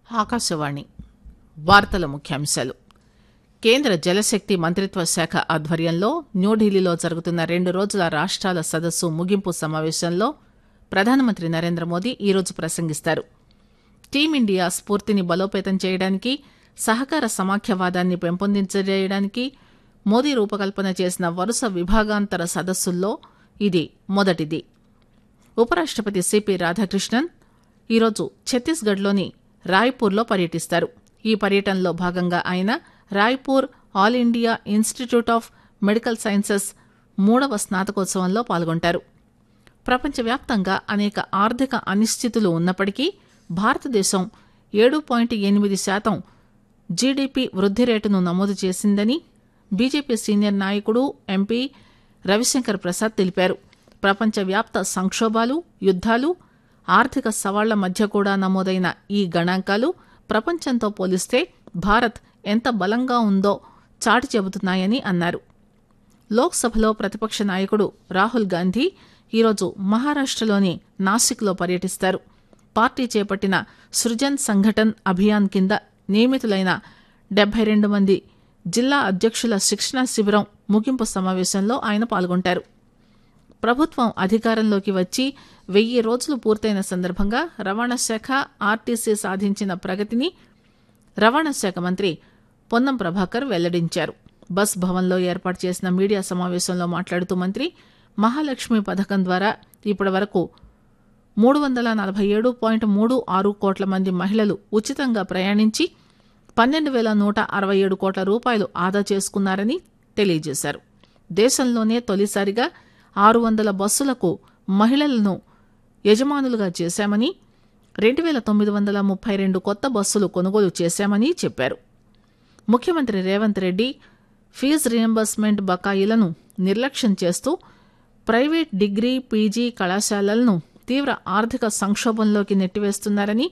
ఆకాశవాణి వార్తల ముఖ్యాంశాలు కేంద్ర జలశక్తి మంత్రిత్వ శాఖ ఆధ్వర్యంలో న్యూఢిల్లీలో జరుగుతున్న రెండు రోజుల రాష్టాల సదస్సు ముగింపు సమావేశంలో ప్రధానమంత్రి నరేంద్ర మోదీ ఈరోజు ప్రసంగిస్తారు టీమిండియా స్ఫూర్తిని బలోపేతం చేయడానికి సహకార సమాఖ్యవాదాన్ని పెంపొందించడానికి మోదీ రూపకల్పన చేసిన వరుస విభాగాంతర సదస్సుల్లో ఇది మొదటిది ఉపరాష్టపతి సిపి రాధాకృష్ణన్ ఈరోజు ఛత్తీస్గఢ్లోని రాయ్పూర్లో పర్యటిస్తారు ఈ పర్యటనలో భాగంగా ఆయన Raipur all India institute of medical sciences మూడవ స్నాతకోత్సవంలో పాల్గొంటారు ప్రపంచవ్యాప్తంగా అనేక ఆర్థిక అనిశ్చితులు ఉన్నప్పటికీ భారతదేశం ఏడు పాయింట్ ఎనిమిది శాతం జీడీపీ వృద్ది రేటును నమోదు చేసిందని బీజేపీ సీనియర్ నాయకుడు ఎంపీ రవిశంకర్ ప్రసాద్ తెలిపారు ప్రపంచవ్యాప్త సంక్షోభాలు యుద్దాలు ఆర్థిక సవాళ్ల మధ్య కూడా నమోదైన ఈ గణాంకాలు ప్రపంచంతో పోలిస్తే భారత్ ఎంత బలంగా ఉందో చాటి చెబుతున్నాయని అన్నారు లోక్సభలో ప్రతిపక్ష నాయకుడు రాహుల్ గాంధీ ఈరోజు మహారాష్టలోని నాసిక్లో పర్యటిస్తారు పార్టీ చేపట్టిన సృజన్ సంఘటన్ అభియాన్ కింద నియమితులైన డెబ్బై రెండు మంది జిల్లా అధ్యక్షుల శిక్షణా శిబిరం ముగింపు సమావేశంలో ఆయన పాల్గొంటారు ప్రభుత్వం అధికారంలోకి వచ్చి వెయ్యి రోజులు పూర్తయిన సందర్భంగా రవాణా శాఖ ఆర్టీసీ సాధించిన ప్రగతిని రవాణా శాఖ మంత్రి పొన్నం ప్రభాకర్ వెల్లడించారు బస్ భవన్లో ఏర్పాటు చేసిన మీడియా సమావేశంలో మాట్లాడుతూ మంత్రి మహాలక్ష్మి పథకం ద్వారా ఇప్పటి వరకు మూడు వందల నలభై ఏడు పాయింట్ మూడు ఆరు కోట్ల మంది మహిళలు ఉచితంగా ప్రయాణించి పన్నెండు వేల నూట అరవై ఏడు కోట్ల రూపాయలు ఆదా చేసుకున్నారని తెలియజేశారు దేశంలోనే తొలిసారిగా ఆరు వందల బస్సులకు మహిళలను యజమానులుగా చేశామని రెండు వేల తొమ్మిది వందల ముప్పై రెండు కొత్త బస్సులు కొనుగోలు చేశామని చెప్పారు ముఖ్యమంత్రి రేవంత్ రెడ్డి ఫీజు రియంబర్స్మెంట్ బకాయిలను నిర్లక్ష్యం చేస్తూ ప్రైవేట్ డిగ్రీ పీజీ కళాశాలలను తీవ్ర ఆర్థిక సంక్షోభంలోకి నెట్టివేస్తున్నారని